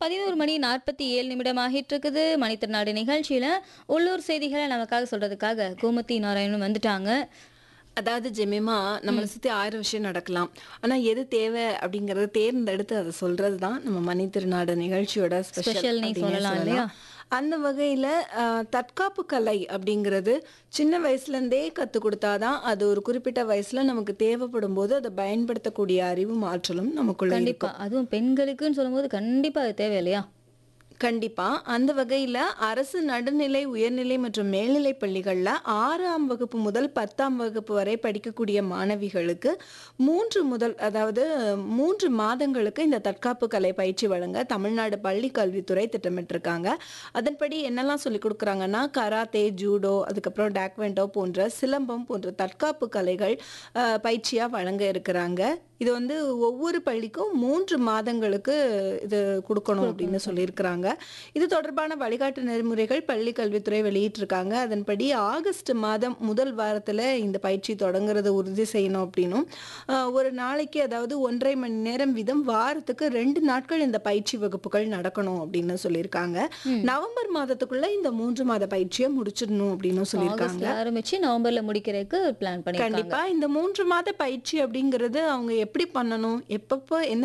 பதினோரு மணி நாற்பத்தி ஏழு நிமிடம் ஆகிட்டு இருக்குது மணித்திருநாடு நிகழ்ச்சியில உள்ளூர் செய்திகளை நமக்காக சொல்றதுக்காக கோமதி நாராயணன் வந்துட்டாங்க அதாவது ஜெமிமா நம்மளை சுத்தி ஆயிரம் விஷயம் நடக்கலாம் ஆனா எது தேவை அப்படிங்கறத தேர்ந்தெடுத்து அதை சொல்றது தான் நம்ம மணி திருநாடு நிகழ்ச்சியோட Special ஸ்பெஷல் நீ சொல்லலாம் இல்லையா? அந்த வகையில ஆஹ், தற்காப்பு கலை அப்படிங்கிறது சின்ன வயசுல இருந்தே கத்து கொடுத்தாதான் அது ஒரு குறிப்பிட்ட வயசுல நமக்கு தேவைப்படும் போது அதை பயன்படுத்தக்கூடிய அறிவும் ஆற்றலும் நமக்குள்ள இருக்கும் கண்டிப்பா அதுவும் பெண்களுக்குன்னு சொல்லும்போது கண்டிப்பா அது தேவை இல்லையா கண்டிப்பா அந்த வகையில அரசு நடுநிலை உயர்நிலை மற்றும் மேல்நிலை பள்ளிகள்ல ஆறாம் வகுப்பு முதல் பத்தாம் வகுப்பு வரை படிக்கக்கூடிய மாணவிகளுக்கு மூன்று முதல் அதாவது மூன்று மாதங்களுக்கு இந்த தற்காப்பு கலை பயிற்சி வழங்க தமிழ்நாடு பள்ளி கல்வித்துறை திட்டமிட்டிருக்காங்க அதன்படி என்னெல்லாம் சொல்லி கொடுக்குறாங்கன்னா கராத்தே ஜூடோ அதுக்கப்புறம் டாக்வெண்டோ போன்ற சிலம்பம் போன்ற தற்காப்பு கலைகள் அஹ், பயிற்சியா வழங்க இருக்கிறாங்க இது வந்து ஒவ்வொரு பள்ளிக்கும் மூன்று மாதங்களுக்கு இது கொடுக்கணும் அப்படின்னு சொல்லியிருக்கிறாங்க இது தொடர்பான வழிகாட்டு நெறிமுறைகள் பள்ளி கல்வித்துறை வெளியிட்டிருக்காங்க அதன்படி ஆகஸ்ட் மாதம் முதல் வாரத்தில் இந்த பயிற்சி தொடங்குறத உறுதி செய்யணும் அப்படின்னும் ஆஹ், ஒரு நாளைக்கு அதாவது ஒன்றரை மணி நேரம் வீதம் வாரத்துக்கு ரெண்டு நாட்கள் இந்த பயிற்சி வகுப்புகள் நடக்கணும் அப்படின்னு சொல்லியிருக்காங்க நவம்பர் மாதத்துக்குள்ள இந்த மூன்று மாத பயிற்சியை முடிச்சிடணும் அப்படின்னு சொல்லியிருக்காங்க ஆகஸ்ட்ல ஆரம்பிச்சு நவம்பர்ல முடிக்கிறதுக்கு பிளான் பண்ணிருக்காங்க கண்டிப்பா இந்த மூன்று மாத பயிற்சி அப்படிங்கிறது அவங்க எப்படி பண்ணணும் எப்பப்போ என்ன